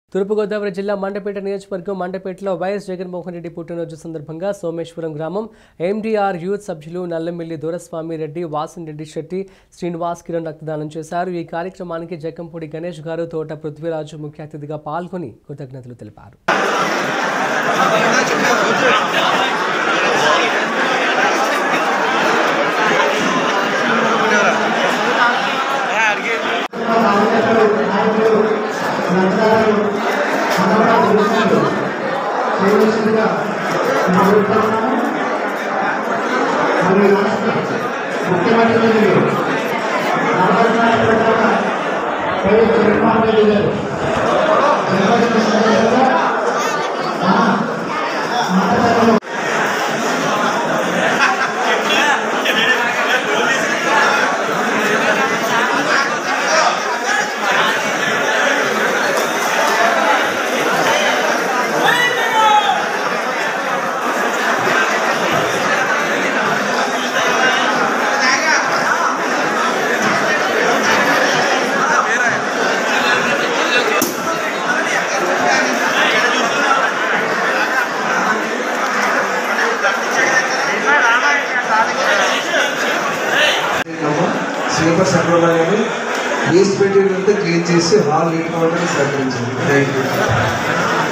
తూర్పుగోదావరి జిల్లా మండపేట నియోజకవర్గం మండపేటలో వైఎస్ జగన్మోహన్ రెడ్డి పుట్టినరోజు సందర్భంగా సోమేశ్వరం గ్రామం ఎండీఆర్ యూత్ సభ్యులు నల్లమిల్లి దొరస్వామి రెడ్డి వాసన్ రెడ్డి శెట్టి శ్రీనివాస్ కిరణ్ రక్తదానం చేశారు ఈ కార్యక్రమానికి జక్కంపూడి గణేష్ గారు తోట పృథ్వీరాజు ముఖ్య అతిథిగా పాల్గొని కృతజ్ఞతలు తెలిపారు స్లీపర్ సెంటర్ కానీ వేస్ట్ మెటీరియల్ అంతా క్లీన్ చేసి హాల్ నీట్ కావడానికి సహకరించింది థ్యాంక్ యూ